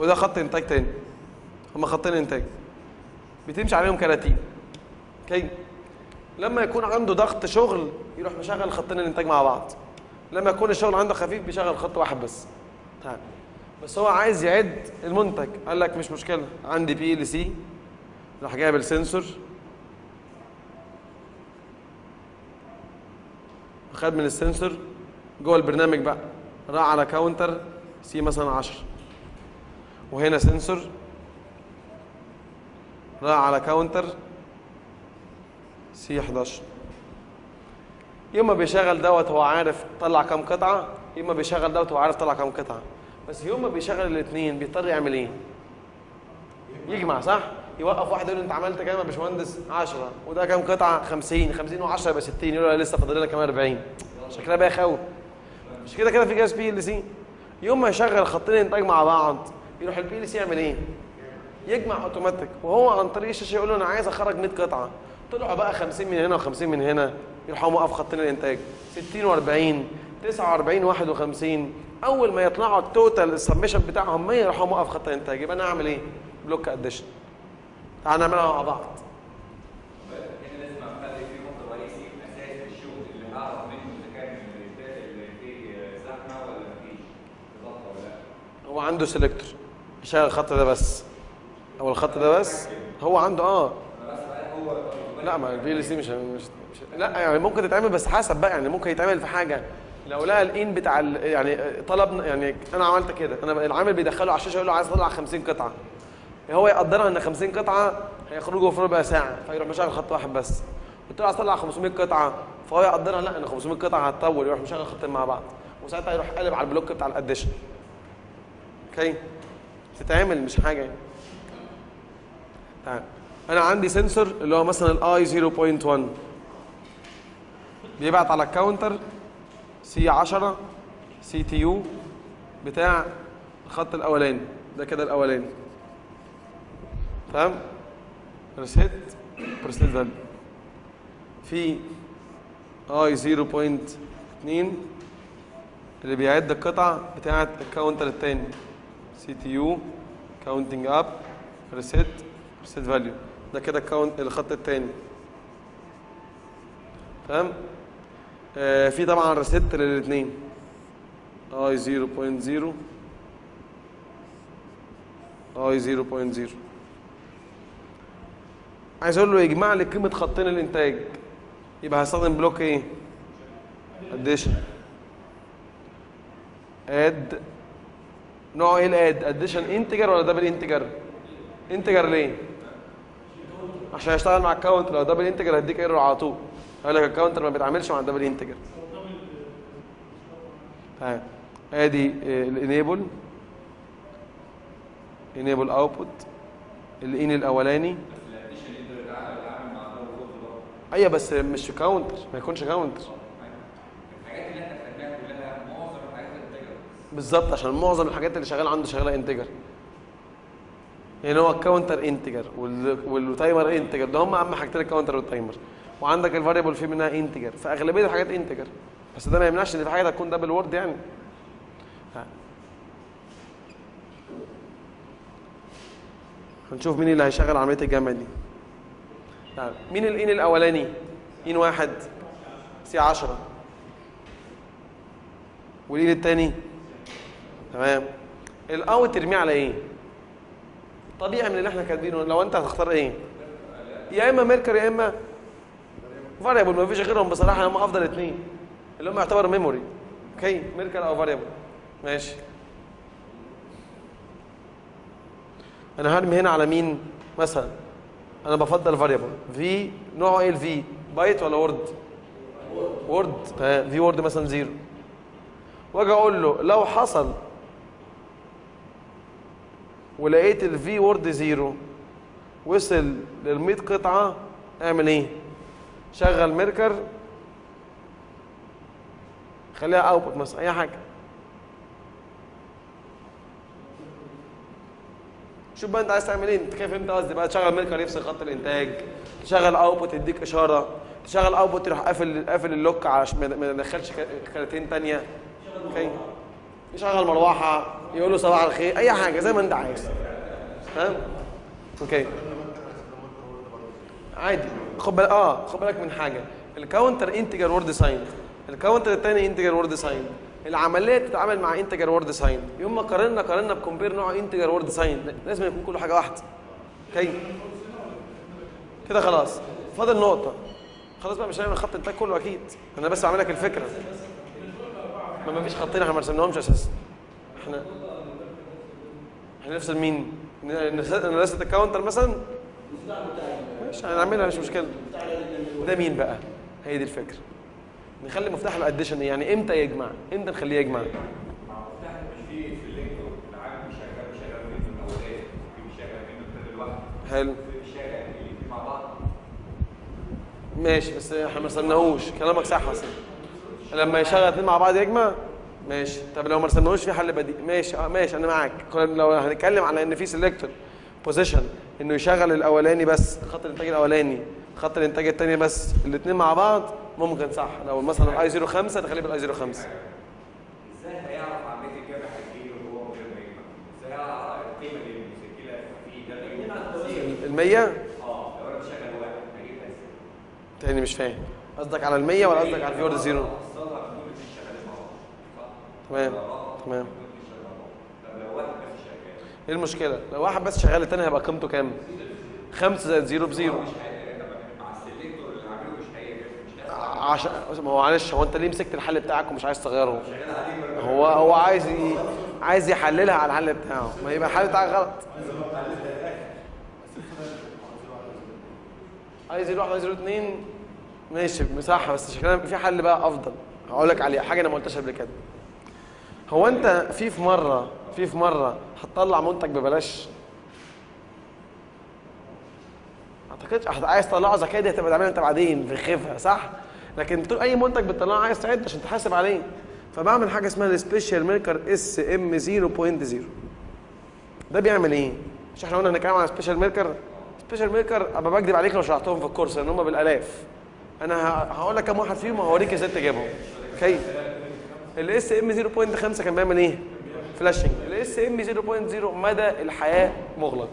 وده خط انتاج تاني هما خطين انتاج بتمشي عليهم كراتين اوكي لما يكون عنده ضغط شغل يروح مشغل خطين الانتاج مع بعض لما يكون الشغل عنده خفيف بيشغل خط واحد بس تمام بس هو عايز يعد المنتج قال لك مش مشكله عندي بي ال سي راح جايب السنسور خد من السنسور جوه البرنامج بقى راح على كاونتر سي مثلا 10 وهنا سنسور راح على كاونتر سي 11 يوم ما بيشغل دوت هو عارف طلع كام قطعه يوم ما بيشغل دوت هو عارف طلع كام قطعه بس يوم ما بيشغل الاثنين بيضطر يعمل ايه يجمع صح يوقف واحد يقول له انت عملت كام يا باشمهندس 10 وده كام قطعه 50 50 و10 يبقى 60 يقول له لسه فاضل لنا كمان 40 شكلها بقى يخوف مش كده كده في جهاز بي ال سي يوم ما يشغل خطين انتاج مع بعض يروح البي ال سي يعمل ايه يجمع اوتوماتيك وهو عن طريق الشاشه يقول له انا عايز اخرج 100 قطعه طلعوا بقى 50 من هنا و50 من هنا يروح هو موقف خطين الانتاج 60 و40 49 51 اول ما يطلعوا التوتال السبمشن بتاعهم 100 يروح هو موقف خط الانتاج يبقى انا اعمل ايه بلوك اديشن تعال نعملها مع بعض هنا لازم اخلي في نقطه رئيسي اساس الشغل اللي هعرف منه اذا كان اللي فيه زحمه ولا مفيش ضغط ولا لا هو عنده سيلكتور يشغل الخط ده بس او الخط ده بس هو عنده اه لا ما البي ال سي مش مش مش- لا يعني ممكن تتعمل بس حسب بقى يعني ممكن يتعمل في حاجه لو لقى الان بتاع ال- يعني طلب يعني انا عملت كده انا العامل بيدخله على الشاشه يقول له عايز اطلع 50 قطعه هو يقدرها ان 50 قطعه هيخرجوا في ربع ساعه فيروح مشغل خط واحد بس قلت له عايز اطلع 500 قطعه فهو يقدرها لا ان 500 قطعه هتطول يروح مشغل خطين مع بعض وساعتها يروح قلب على البلوك بتاع الاديشن اوكي تتعمل مش حاجه يعني تعال. انا عندي سنسور اللي هو مثلا الاي 0.1 بيبعت على الكاونتر سي 10 سي تي يو بتاع الخط الاولاني ده كده الاولاني تمام ريسيت بريسيت فاليو في اي 0.2 اللي بيعد القطع بتاعه الكاونتر التاني سي تي يو كاونتنج اب ريسيت ريسيت فاليو ده كده الكاونت الخط التاني تمام آه في طبعا ريسيت للاثنين اي 0.0 اي 0.0 عايز اقول له يجمع لي قيمه خطين الانتاج يبقى هستخدم بلوك ايه اديشن اد نوع ايه الاد اديشن انتجر ولا دبل انتجر انتجر ليه عشان يشتغل مع الكاونت لو دبل انتجر هديك ايرور على طول هقول لك الكاونتر ما بيتعاملش مع الدبل انتجر تمام ادي الانيبل انيبل اوتبوت الان الاولاني ايوه بس مش كاونتر ما يكونش كاونتر الحاجات اللي احنا خدناها كلها معظم الحاجات انتجر بالظبط عشان معظم الحاجات اللي شغاله عنده شغاله انتجر يعني هو الكاونتر انتجر والتايمر انتجر ده هم اهم حاجتين الكاونتر والتايمر وعندك الفاريبل فيه منها انتجر فاغلبيه الحاجات انتجر بس ده ما يمنعش ان في حاجه تكون دبل وورد يعني ها. هنشوف مين اللي هيشغل عمليه الجمع دي نعم. مين الان الاولاني ان واحد سي 10 والان الثاني تمام الاوت ترميه على ايه طبيعي من اللي احنا كاتبينه لو انت هتختار ايه يا اما ميركر يا اما فاريبل ما فيش غيرهم بصراحه هم افضل اثنين اللي هم يعتبر ميموري اوكي ميركر او فاريبل ماشي انا هرمي هنا على مين مثلا انا بفضل فاريبل في نوعه ايه الفي بايت ولا وورد وورد في وورد مثلا زيرو واجي اقول له لو حصل ولقيت الفي وورد زيرو وصل لل 100 قطعه اعمل ايه شغل ميركر خليها اوتبوت مثلا اي حاجه شوف بقى انت عايز تعمل ايه انت كيف فهمت قصدي بقى تشغل ميركر يفصل خط الانتاج تشغل اوتبوت يديك اشاره تشغل اوتبوت يروح قافل قافل اللوك عشان ما ما يدخلش كارتين تانية اوكي يشغل مروحه يقول له صباح الخير اي حاجه زي ما انت عايز فاهم اوكي عادي خد بالك اه خد بالك من حاجه الكاونتر انتجر وورد ساين الكاونتر الثاني انتجر وورد ساين العمليه بتتعامل مع انتجر وورد ساين يوم ما قارنا قارنا بكومبير نوع انتجر وورد ساين لازم يكون كله حاجه واحده اوكي كده خلاص فاضل نقطه خلاص بقى مش هنعمل خط الانتاج كله اكيد انا بس بعمل لك الفكره ما ما فيش خطين احنا ما رسمناهمش اساسا احنا هنرسم مين؟ نرسم الكاونتر مثلا ماشي هنعملها مش مشكله ده مين بقى؟ هي دي الفكره نخلي مفتاح الاديشن يعني امتى يجمع؟ امتى نخليه يجمع؟ مفتاح مش فيه في اللينكو العام شغال شغال منه الاولاني في شغال منه الثاني لوحده حلو في شغال الاثنين مع بعض ماشي بس احنا ما رسمناهوش كلامك صح اصلا لما يشغل اتنين مع بعض يجمع ماشي طب لو ما رسمناهوش في حل بديل ماشي اه ماشي انا معاك كنا لو هنتكلم على ان في سيلكتور بوزيشن انه يشغل الاولاني بس خط الانتاج الاولاني خط الانتاج الثاني بس الاثنين مع بعض ممكن صح لو مثلا الاي 05 تخليه بالاي 05 ازاي هيعرف عمليه الجمع هتجيله وهو من غير ما يجمع؟ ازاي هيعرف القيمه اللي مسجله فيه ده بيجيب ال 100 اه لو انا بشغل واحد هجيبها ازاي؟ تاني مش فاهم قصدك على ال 100 ولا قصدك على الفيورد زيرو الصدى دول مش شغالين مع بعض صح؟ تمام تمام طب لو واحد بس شغال ايه المشكله لو واحد بس شغال الثاني هيبقى قيمته كام 5 زائد 0 بزيرو مع السلكتور اللي عامله مش هي مش هيحصل عشان ما هو معلش هو انت ليه مسكت الحل بتاعك ومش عايز تغيره هو هو عايز ي... عايز يحللها على الحل بتاعه ما يبقى الحل بتاعك غلط عايز يروح عايز يروح اتنين ماشي صح بس شكلها في حل بقى افضل هقول لك عليه حاجه انا ما قلتهاش قبل كده هو انت في في مره في في مره هتطلع منتج ببلاش اعتقدش هت- عايز تطلعه زكاه دي هتبقى تعملها انت بعدين في خفها صح لكن طول اي منتج بتطلعه عايز تعد عشان تحاسب عليه فبعمل حاجه اسمها السبيشال ميركر اس ام 0.0 ده بيعمل ايه مش احنا قلنا هنتكلم عن سبيشال ميركر سبيشال ميركر ابقى بكذب عليك لو شرحتهم في الكورس لان هم بالالاف انا ه- هقول لك كام واحد فيهم وهوريك ازاي تجيبهم اوكي الاس ام 0.5 كان بيعمل ايه فلاشنج الاس ام 0.0 مدى الحياه مغلق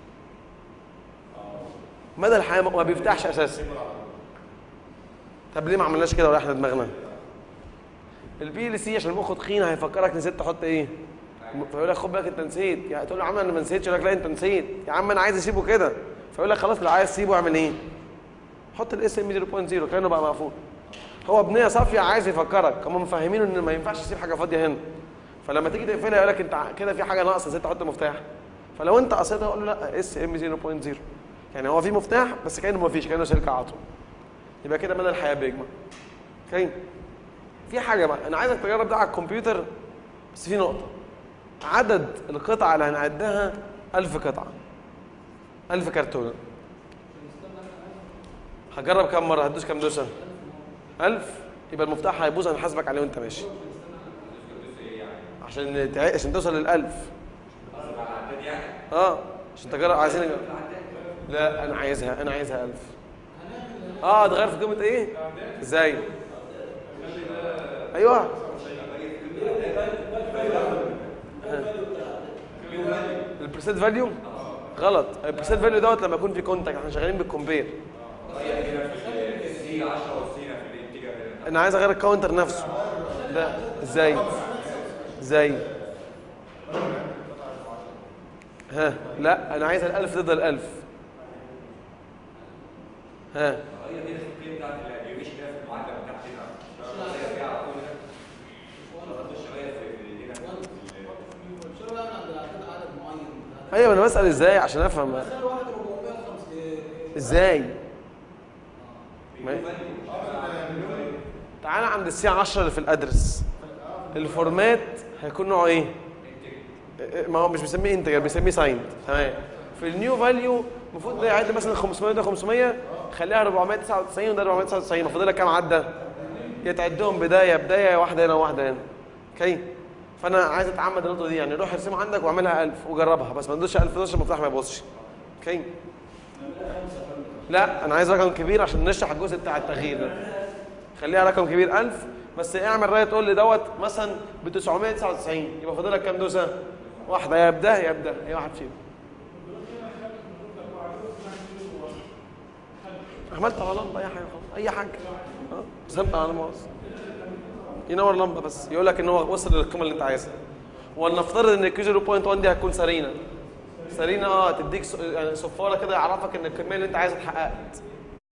مدى الحياه ما بيفتحش اساسا طب ليه ما عملناش كده ولا احنا دماغنا البي ال سي عشان المخ تخين هيفكرك نسيت تحط ايه فيقول لك خد بالك انت نسيت يعني تقول له يا عم انا ما نسيتش يقول لك لا انت نسيت يا عم انا عايز اسيبه كده فيقول لك خلاص لو عايز تسيبه اعمل ايه حط الاس ام 0.0 كانه بقى مقفول هو بنيه صافيه عايز يفكرك هم مفهمينه ان ما ينفعش تسيب حاجه فاضيه هنا فلما تيجي تقفلها يقول لك انت ع- كده في حاجه ناقصه نسيت تحط مفتاح فلو انت قصيتها قول له لا اس ام 0.0 يعني هو في مفتاح بس كانه ما فيش كانه سلك عطو يبقى كده مدى الحياه بيجمع اوكي في حاجه بقى انا عايزك تجرب ده على الكمبيوتر بس في نقطه عدد القطع اللي هنعدها 1000 قطعه 1000 كرتونه هجرب كام مره هتدوس كام دوسه 1000 يبقى المفتاح هيبوظ هنحاسبك عليه وانت ماشي عشان تع- عشان توصل للألف اه عشان تجرب عايزين نجرب. لا انا عايزها انا عايزها ألف اه تغير في قيمه ايه ازاي ايوه البرسنت فاليو غلط البرسنت فاليو دوت لما يكون في كونتاكت احنا شغالين بالكومبير السي 10 والسي في الاتجاه ده انا عايز اغير الكاونتر نفسه ده ازاي ازاي ها لا انا عايز الالف ضد الالف ها هي دي القيم بتاعت الاديويشن كده في المعادله بتاعتنا هي فيها على طول ده تخش شويه في هنا الشغل انا عند عدد معين ايوه انا بسال ازاي عشان افهم مثلا واحد 450 ازاي ما- تعالى عند السي 10 اللي في الادرس الفورمات هيكون نوعه ايه ما هو مش بيسميه انتجر بيسميه سايند تمام في النيو فاليو المفروض ده يعد مثلا 500 ده 500 خليها 499 وده 499 المفروض لك كام عدى يتعدهم بدايه بدايه واحده هنا وواحده هنا اوكي فانا عايز اتعمد النقطه دي يعني روح ارسمها عندك واعملها 1000 وجربها بس ما تدوسش 1000 تدوسش المفتاح ما يبصش اوكي لا انا عايز رقم كبير عشان نشرح الجزء بتاع التغيير ده خليها رقم كبير 1000 بس اعمل رايه تقول لي دوت مثلا ب 999 يبقى فاضل لك كام دوسه؟ واحده يا بده يا بده اي واحد فيهم عملت على لمبه اي حاجه خلاص اي حاجه اه سبت على مؤاخذه ينور لمبه بس يقول لك ان هو وصل للقيمه اللي انت عايزها ولنفترض ان الكيو 0.1 دي هتكون سرينه سرينه اه تديك س- يعني صفاره كده يعرفك ان الكميه اللي انت عايزها اتحققت